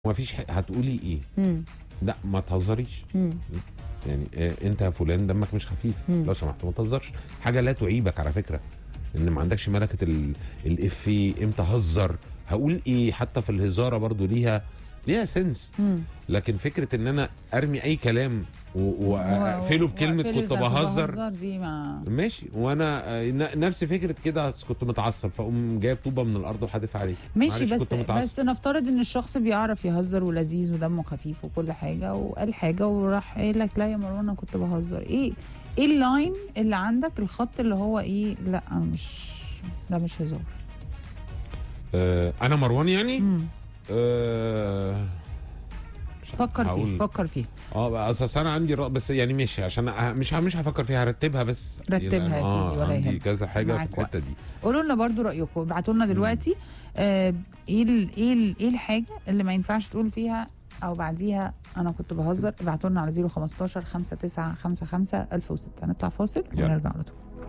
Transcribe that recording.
ما فيش ح- هتقولي ايه مم. لا ما تهزريش مم. يعني آه، انت يا فلان دمك مش خفيف مم. لو سمحت ما تهزرش حاجه لا تعيبك على فكره ان ما عندكش ملكه ال- الافيه امتى هزر هقول ايه حتى في الهزاره برضو ليها ليها سنس مم. لكن فكره ان انا ارمي اي كلام و- واقفله بكلمه وأقفله كنت ده بهزر دي ما ماشي وانا آه، ن- نفس فكره كده أصل كنت متعصب فاقوم جايب طوبه من الارض وحادف عليه ماشي معلش بس كنت متعصب. بس نفترض ان الشخص بيعرف يهزر ولذيذ ودمه خفيف وكل حاجه وقال حاجه وراح قايل لك لا يا مروان انا كنت بهزر ايه ايه اللاين اللي عندك الخط اللي هو ايه لا مش ده مش هزار آه انا مروان يعني مم. آه مش عارف، فكر فيه هقول- فكر فيه اه بقى اساس انا عندي رأ... بس يعني مش عشان أ- مش ه- مش هفكر فيها هرتبها بس رتبها يا آه، سيدي ولا عندي يهمك. كذا حاجه في معاك الحته دي قولوا لنا برضو رايكم ابعتوا لنا دلوقتي آه ايه ال ايه ال ايه الحاجه اللي ما ينفعش تقول فيها او بعديها انا كنت بهزر ابعتوا لنا على 015 59 55 1006 نطلع فاصل يلا. ونرجع على طول